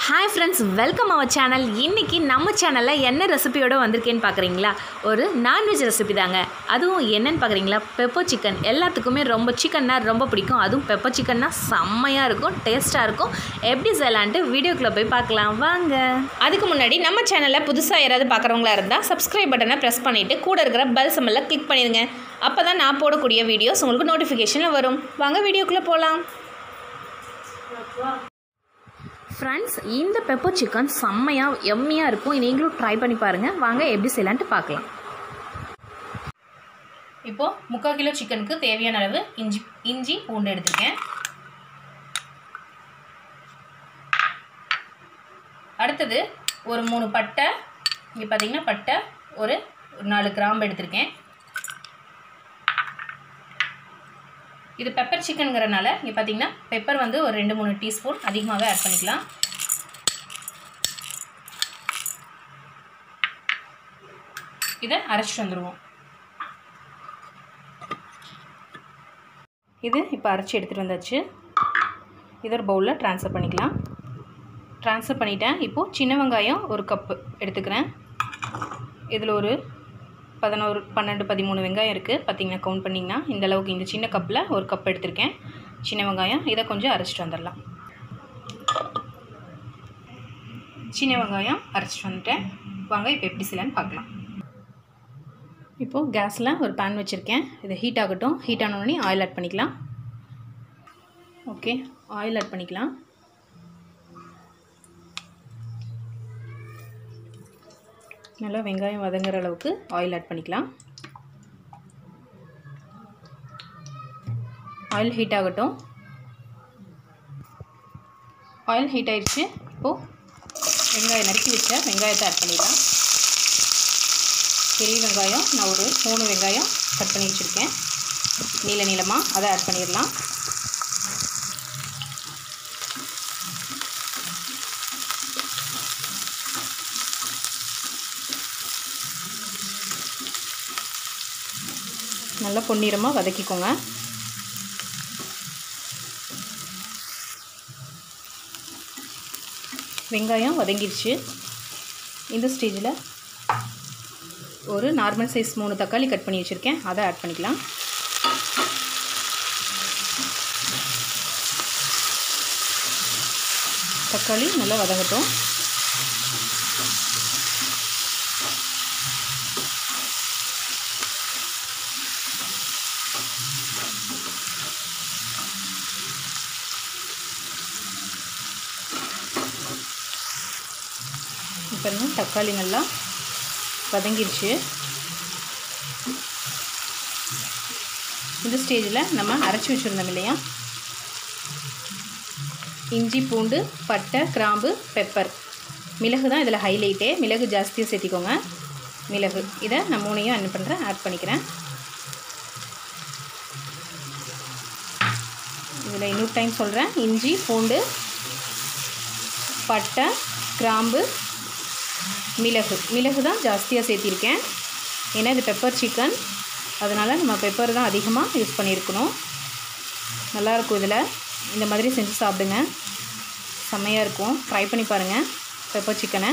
hi friends welcome our channel இன்றைக்கி நம்ம சேனலில் என்ன ரெசிபியோட வந்திருக்கேன்னு பார்க்குறீங்களா ஒரு நான்வெஜ் ரெசிபி தாங்க அதுவும் என்னன்னு பார்க்குறீங்களா பெப்பர் சிக்கன் எல்லாத்துக்குமே ரொம்ப சிக்கன்னா ரொம்ப பிடிக்கும் அதுவும் பெப்பர் சிக்கன்னா செம்மையாக இருக்கும் டேஸ்ட்டாக இருக்கும் எப்படி செய்யலான்ட்டு வீடியோக்குள்ளே போய் பார்க்கலாம் வாங்க அதுக்கு முன்னாடி நம்ம சேனலில் புதுசாக யாராவது பார்க்குறவங்களா இருந்தால் சப்ஸ்கிரைப் பட்டனை ப்ரெஸ் பண்ணிவிட்டு கூட இருக்கிற பெல் சிம்மலில் கிளிக் பண்ணிடுங்க அப்போ தான் நான் போடக்கூடிய வீடியோஸ் உங்களுக்கு நோட்டிஃபிகேஷனில் வரும் வாங்க வீடியோக்குள்ளே போகலாம் ஃப்ரெண்ட்ஸ் இந்த பெப்பர் சிக்கன் செம்மையாக எம்மியாக இருக்கும் நீங்களும் ட்ரை பண்ணி பாருங்கள் வாங்க எப்படி செய்யலான்ட்டு பார்க்கலாம் இப்போது முக்கால் கிலோ சிக்கனுக்கு தேவையான அளவு இஞ்சி இஞ்சி பூண்டு எடுத்துருக்கேன் அடுத்தது ஒரு மூணு பட்டை இங்கே பார்த்தீங்கன்னா பட்டை ஒரு ஒரு நாலு கிராம்பு எடுத்திருக்கேன் இது பெப்பர் சிக்கனுங்கிறனால இங்கே பார்த்தீங்கன்னா பெப்பர் வந்து ஒரு ரெண்டு மூணு டீஸ்பூன் அதிகமாகவே ஆட் பண்ணிக்கலாம் இதை அரைச்சிட்டு வந்துடுவோம் இது இப்போ அரைச்சி எடுத்துகிட்டு வந்தாச்சு இதை ஒரு பவுலில் ட்ரான்ஸ்ஃபர் பண்ணிக்கலாம் ட்ரான்ஸ்ஃபர் பண்ணிட்டேன் இப்போது சின்ன வெங்காயம் ஒரு கப்பு எடுத்துக்கிறேன் இதில் ஒரு பதினோரு பன்னெண்டு பதிமூணு வெங்காயம் இருக்குது பார்த்தீங்கன்னா கவுண்ட் பண்ணிங்கன்னா இந்த அளவுக்கு இந்த சின்ன கப்பில் ஒரு கப் எடுத்திருக்கேன் சின்ன வெங்காயம் இதை கொஞ்சம் அரைச்சிட்டு வந்துடலாம் சின்ன வெங்காயம் அரைச்சிட்டு வந்துட்டேன் வாங்க இப்போ எப்படி செய்யலான்னு பார்க்கலாம் இப்போது கேஸில் ஒரு பேன் வச்சுருக்கேன் இது ஹீட் ஆகட்டும் ஹீட் ஆனோடனே ஆயில் ஆட் பண்ணிக்கலாம் ஓகே ஆயில் ஆட் பண்ணிக்கலாம் நல்லா வெங்காயம் வதங்குற அளவுக்கு ஆயில் ஆட் பண்ணிக்கலாம் ஆயில் ஹீட் ஆகட்டும் ஆயில் ஹீட் ஆயிடுச்சு இப்போது வெங்காயம் நறுக்கி வச்ச வெங்காயத்தை ஆட் பண்ணிடலாம் பெரிய வெங்காயம் நான் ஒரு மூணு வெங்காயம் கட் பண்ணி வச்சுருக்கேன் நீல நீளமாக அதை ஆட் பண்ணிடலாம் நல்லா பொன்னிறமாக வதக்கிக்கோங்க வெங்காயம் வதங்கிடுச்சு இந்த ஸ்டேஜில் ஒரு நார்மல் சைஸ் மூணு தக்காளி கட் பண்ணி வச்சுருக்கேன் அதை ஆட் பண்ணிக்கலாம் தக்காளி நல்லா வதங்கட்டும் இப்போ தக்காளி நல்லா வதங்கிடுச்சு இந்த ஸ்டேஜில் நம்ம அரைச்சி வச்சுருந்தோம் இல்லையா இஞ்சி பூண்டு பட்டை கிராம்பு பெப்பர் மிளகு தான் இதில் ஹைலைட்டே மிளகு ஜாஸ்தியாக சேர்த்திக்கோங்க மிளகு இதை நான் மூணையும் என்ன பண்ணுறேன் ஆட் பண்ணிக்கிறேன் இதில் இன்னொரு டைம் சொல்கிறேன் இஞ்சி பூண்டு பட்டை கிராம்பு மிளகு மிளகு தான் ஜாஸ்தியாக சேர்த்திருக்கேன் ஏன்னா இது பெப்பர் சிக்கன் அதனால் நம்ம பெப்பர் தான் அதிகமாக யூஸ் பண்ணியிருக்கணும் நல்லாயிருக்கும் இதில் இந்த மாதிரி செஞ்சு சாப்பிடுங்க செம்மையாக இருக்கும் ட்ரை பண்ணி பாருங்கள் பெப்பர் சிக்கனை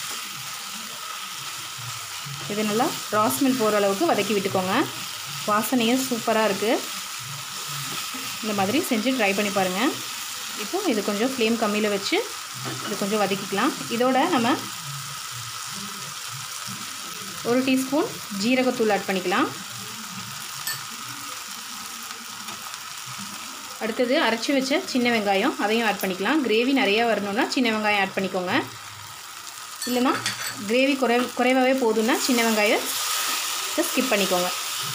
இது நல்லா ராஸ்மெல் போகிற அளவுக்கு வதக்கி விட்டுக்கோங்க வாசனையும் சூப்பராக இருக்குது இந்த மாதிரி செஞ்சு ட்ரை பண்ணி பாருங்கள் இப்போ இது கொஞ்சம் ஃப்ளேம் கம்மியில் வச்சு இது கொஞ்சம் வதக்கிக்கலாம் இதோட நம்ம ஒரு டீஸ்பூன் ஜீரகத்தூள் ஆட் பண்ணிக்கலாம் அடுத்தது அரைச்சி வச்ச சின்ன வெங்காயம் அதையும் ஆட் பண்ணிக்கலாம் கிரேவி நிறையா வரணுன்னா சின்ன வெங்காயம் ஆட் பண்ணிக்கோங்க இல்லைனா கிரேவி குறை குறைவாகவே போதும்னா சின்ன வெங்காயத்தை ஸ்கிப் பண்ணிக்கோங்க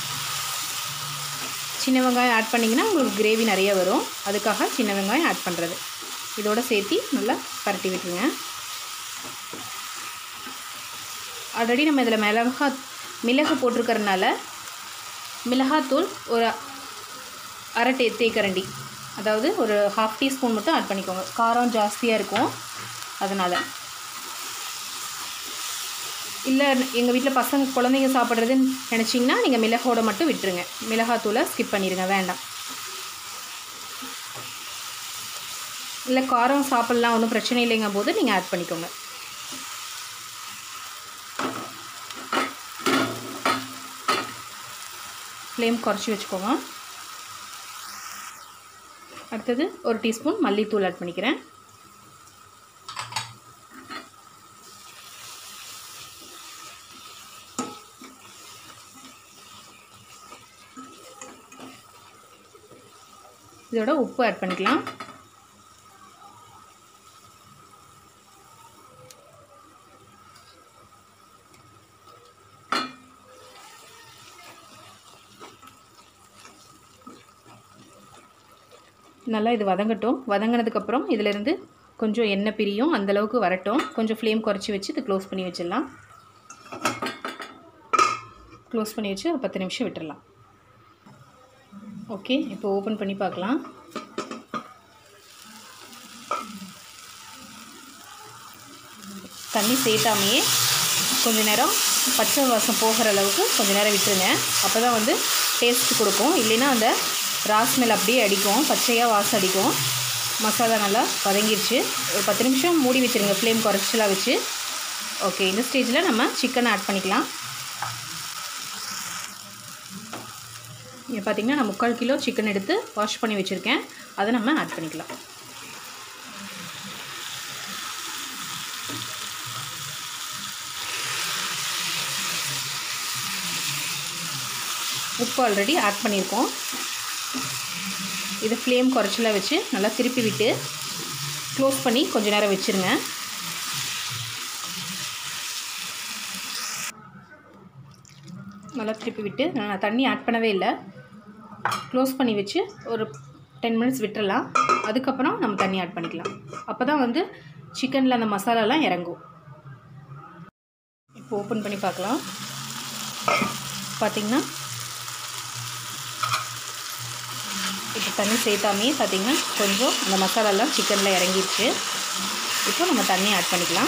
சின்ன வெங்காயம் ஆட் பண்ணிங்கன்னா உங்களுக்கு கிரேவி நிறைய வரும் அதுக்காக சின்ன வெங்காயம் ஆட் பண்ணுறது இதோடு சேர்த்து நல்லா பரட்டி விட்டுருங்க ஆல்ரெடி நம்ம இதில் மிளகா மிளகு போட்டிருக்கறனால மிளகாத்தூள் ஒரு அரை டே தேக்கரண்டி அதாவது ஒரு ஹாஃப் டீஸ்பூன் மட்டும் ஆட் பண்ணிக்கோங்க காரம் ஜாஸ்தியாக இருக்கும் அதனால் இல்லை எங்கள் வீட்டில் பசங்க குழந்தைங்க சாப்பிட்றதுன்னு நினச்சிங்கன்னா நீங்கள் மிளகோட மட்டும் விட்டுருங்க மிளகாத்தூளை ஸ்கிப் பண்ணிடுங்க வேண்டாம் இல்லை காரம் சாப்பிட்லாம் ஒன்றும் பிரச்சனை இல்லைங்கும் போது நீங்கள் ஆட் பண்ணிக்கோங்க ஃப்ளேம் குறைச்சி வச்சுக்கோங்க அடுத்தது ஒரு டீஸ்பூன் மல்லித்தூள் ஆட் பண்ணிக்கிறேன் இதோட உப்பு ஆட் பண்ணிக்கலாம் நல்லா இது வதங்கட்டும் வதங்கினதுக்கப்புறம் இதிலேருந்து கொஞ்சம் எண்ணெய் பிரியும் அந்தளவுக்கு வரட்டும் கொஞ்சம் ஃப்ளேம் குறைச்சி வச்சு இது க்ளோஸ் பண்ணி வச்சிடலாம் க்ளோஸ் பண்ணி வச்சு ஒரு பத்து நிமிஷம் விட்டுடலாம் ஓகே இப்போ ஓப்பன் பண்ணி பார்க்கலாம் தண்ணி சேர்த்தாமையே கொஞ்ச நேரம் பச்சை வாசம் போகிற அளவுக்கு கொஞ்ச நேரம் விட்டுருங்க அப்போ தான் வந்து டேஸ்ட் கொடுக்கும் இல்லைன்னா அந்த ராஸ்மெல் அப்படியே அடிக்கும் பச்சையாக வாசம் அடிக்கும் மசாலா நல்லா வதங்கிடுச்சு ஒரு பத்து நிமிஷம் மூடி வச்சுருங்க ஃப்ளேம் குறைச்சலாக வச்சு ஓகே இந்த ஸ்டேஜில் நம்ம சிக்கன் ஆட் பண்ணிக்கலாம் இங்கே பார்த்தீங்கன்னா நான் முக்கால் கிலோ சிக்கன் எடுத்து வாஷ் பண்ணி வச்சுருக்கேன் அதை நம்ம ஆட் பண்ணிக்கலாம் உப்பு ஆல்ரெடி ஆட் பண்ணியிருக்கோம் இது ஃப்ளேம் குறைச்சல வச்சு நல்லா திருப்பி விட்டு க்ளோஸ் பண்ணி கொஞ்ச நேரம் வச்சுருங்க நல்லா திருப்பி விட்டு நான் தண்ணி ஆட் பண்ணவே இல்லை க்ளோஸ் பண்ணி வச்சு ஒரு டென் மினிட்ஸ் விட்டுறலாம் அதுக்கப்புறம் நம்ம தண்ணி ஆட் பண்ணிக்கலாம் அப்போ தான் வந்து சிக்கனில் அந்த மசாலாலாம் இறங்கும் இப்போ ஓப்பன் பண்ணி பார்க்கலாம் பார்த்திங்கன்னா இப்போ தண்ணி சேர்த்தாமே பார்த்திங்கன்னா கொஞ்சம் அந்த மசாலாலாம் சிக்கனில் இறங்கிடுச்சு இப்போ நம்ம தண்ணி ஆட் பண்ணிக்கலாம்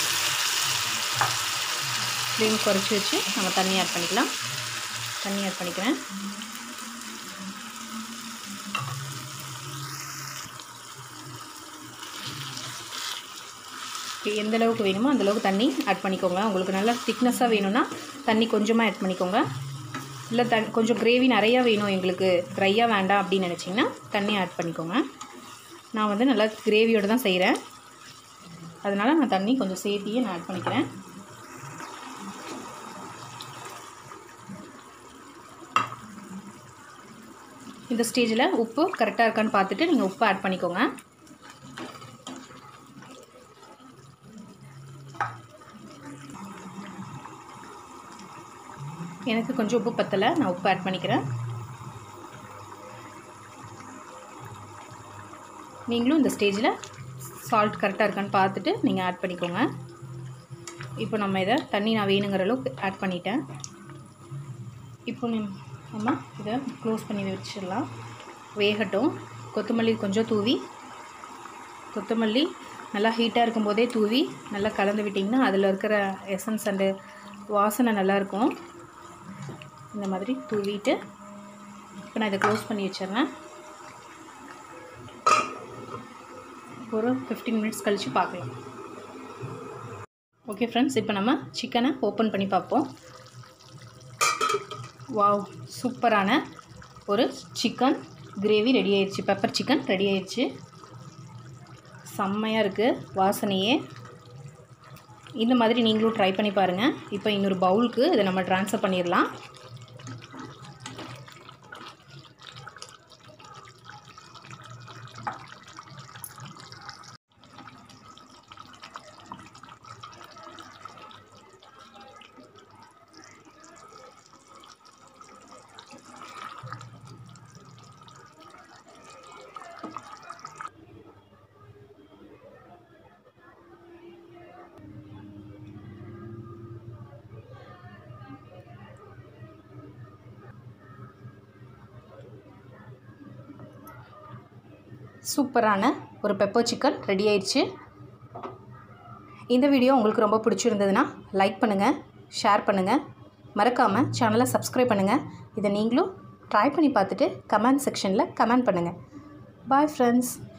ஃப்ளேம் குறைச்சி வச்சு நம்ம தண்ணி ஆட் பண்ணிக்கலாம் தண்ணி ஆட் பண்ணிக்கிறேன் எந்த அளவுக்கு வேணுமோ அந்த அளவுக்கு தண்ணி ஆட் பண்ணிக்கோங்க உங்களுக்கு நல்லா திக்னஸாக வேணும்னா தண்ணி கொஞ்சமாக ஆட் பண்ணிக்கோங்க இல்லை தண் கொஞ்சம் கிரேவி நிறையா வேணும் எங்களுக்கு ட்ரையாக வேண்டாம் அப்படின்னு நினச்சிங்கன்னா தண்ணி ஆட் பண்ணிக்கோங்க நான் வந்து நல்லா கிரேவியோடு தான் செய்கிறேன் அதனால் நான் தண்ணி கொஞ்சம் சேர்த்தியே நான் ஆட் பண்ணிக்கிறேன் இந்த ஸ்டேஜில் உப்பு கரெக்டாக இருக்கான்னு பார்த்துட்டு நீங்கள் உப்பு ஆட் பண்ணிக்கோங்க எனக்கு கொஞ்சம் உப்பு பத்தலை நான் உப்பு ஆட் பண்ணிக்கிறேன் நீங்களும் இந்த ஸ்டேஜில் சால்ட் கரெக்டாக இருக்கான்னு பார்த்துட்டு நீங்கள் ஆட் பண்ணிக்கோங்க இப்போ நம்ம இதை தண்ணி நான் வேணுங்கிற அளவுக்கு ஆட் பண்ணிட்டேன் இப்போ நம்ம இதை க்ளோஸ் பண்ணி வச்சிடலாம் வேகட்டும் கொத்தமல்லி கொஞ்சம் தூவி கொத்தமல்லி நல்லா ஹீட்டாக இருக்கும்போதே தூவி நல்லா கலந்து விட்டிங்கன்னா அதில் இருக்கிற எசன்ஸ் அண்டு வாசனை நல்லாயிருக்கும் இந்த மாதிரி தூவிட்டு இப்போ நான் இதை க்ளோஸ் பண்ணி வச்சிடுறேன் ஒரு ஃபிஃப்டீன் மினிட்ஸ் கழித்து பார்க்கலாம் ஓகே ஃப்ரெண்ட்ஸ் இப்போ நம்ம சிக்கனை ஓப்பன் பண்ணி பார்ப்போம் வாவ் சூப்பரான ஒரு சிக்கன் கிரேவி ரெடி ஆயிடுச்சு பெப்பர் சிக்கன் ரெடி ஆயிடுச்சு செம்மையாக இருக்குது வாசனையே இந்த மாதிரி நீங்களும் ட்ரை பண்ணி பாருங்கள் இப்போ இன்னொரு பவுலுக்கு இதை நம்ம ட்ரான்ஸ்ஃபர் பண்ணிடலாம் சூப்பரான ஒரு பெப்பர் சிக்கன் ரெடி ஆயிடுச்சு இந்த வீடியோ உங்களுக்கு ரொம்ப பிடிச்சிருந்ததுன்னா லைக் பண்ணுங்கள் ஷேர் பண்ணுங்கள் மறக்காமல் சேனலை சப்ஸ்கிரைப் பண்ணுங்கள் இதை நீங்களும் ட்ரை பண்ணி பார்த்துட்டு கமெண்ட் செக்ஷனில் கமெண்ட் பண்ணுங்கள் பாய் ஃப்ரெண்ட்ஸ்